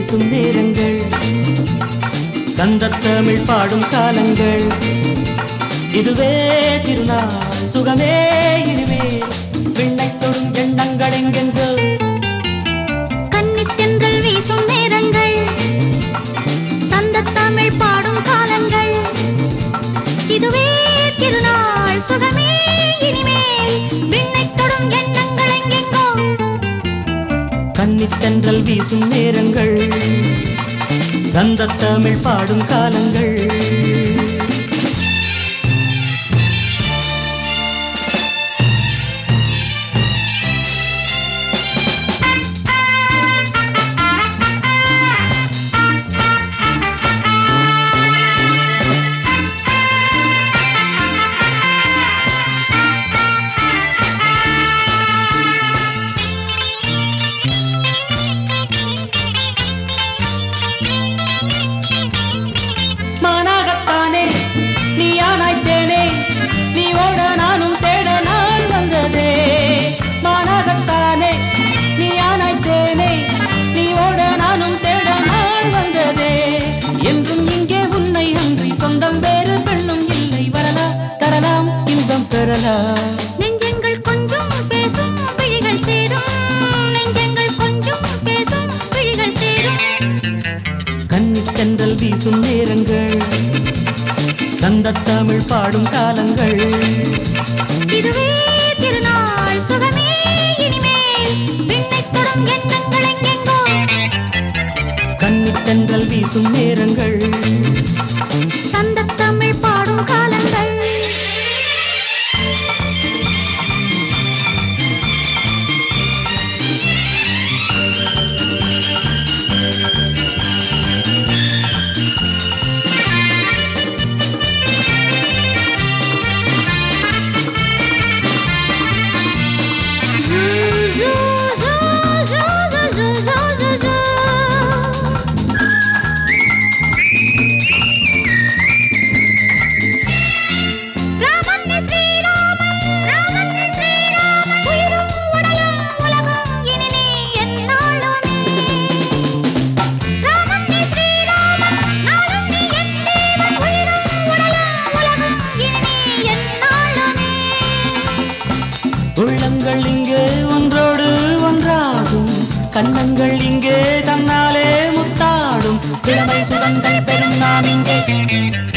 வீசும் நேரங்கள் சந்தத்தமிழ் பாடும் காலங்கள் இதுவே திருநாள் சுகமே இனிமே விண்ணை தொடும் எண்ணங்கள் எங்கெங்கோ கன்னித்தென்றல் வீசும் நேரங்கள் சந்தத்தமிழ் பாடும் காலங்கள் இதுவே திருநாள் சுகமே இனிமேல் விண்ணைத் தொடும் எண்ணங்கள் எங்கெங்கோ கன்னித்தென்றல் வீசும் நேரங்கள் சந்தத்தமிழ் பாடும் காலங்கள் மானாகத்தானே நீ ஆனாய்த்தேனே நீ ஓட நானும் தேட நான் வந்ததே மானாகத்தானே நீ ஆனாய்த்தேனே நீ ஓட நானும் தேட நான் வந்ததே என்றும் இங்கே உன்னை அன்றி சொந்தம் வேறு பெண்ணும் இல்லை வரலாம் தரலாம் இன்பம் பெறலாம் நெஞ்சங்கள் கொஞ்சம் பேசும் விழிகள் சேரும் நெஞ்சங்கள் கொஞ்சம் பேசும் விழிகள் சேரும் கன்னித்தென்றல் வீசும் நேரங்கள் சந்தத்தமிழ் பாடும் காலங்கள் இதுவே திருநாள் சுகமே இனிமேல் விண்ணைத் தொடும் எண்ணங்கள் எங்கெங்கோ கன்னித்தென்றல் வீசும் நேரங்கள் சந்தத்தமிழ் பாடும் காலங்கள் Zoo, zoo, zoo, zoo, zoo, zoo, zoo, zoo. ராமன்னே Sriraman ராமன்னே Sriraman உயிரும் உடலும் உலகம் இனி நீ எந்நாளுமே ராமன்னே ஸ்ரீராமன் நாளும் நீ என் தேவன் உயிரும் உடலும் உலகம் இனி நீ எந்நாளுமே உள்ளங்கள் இங்கே ஒன்றோடு ஒன்றாகும் கண்ணங்கள் இங்கே தன்னாலே முத்தாடும் இளமை சுகங்கள் பெறும் நாம் இங்கே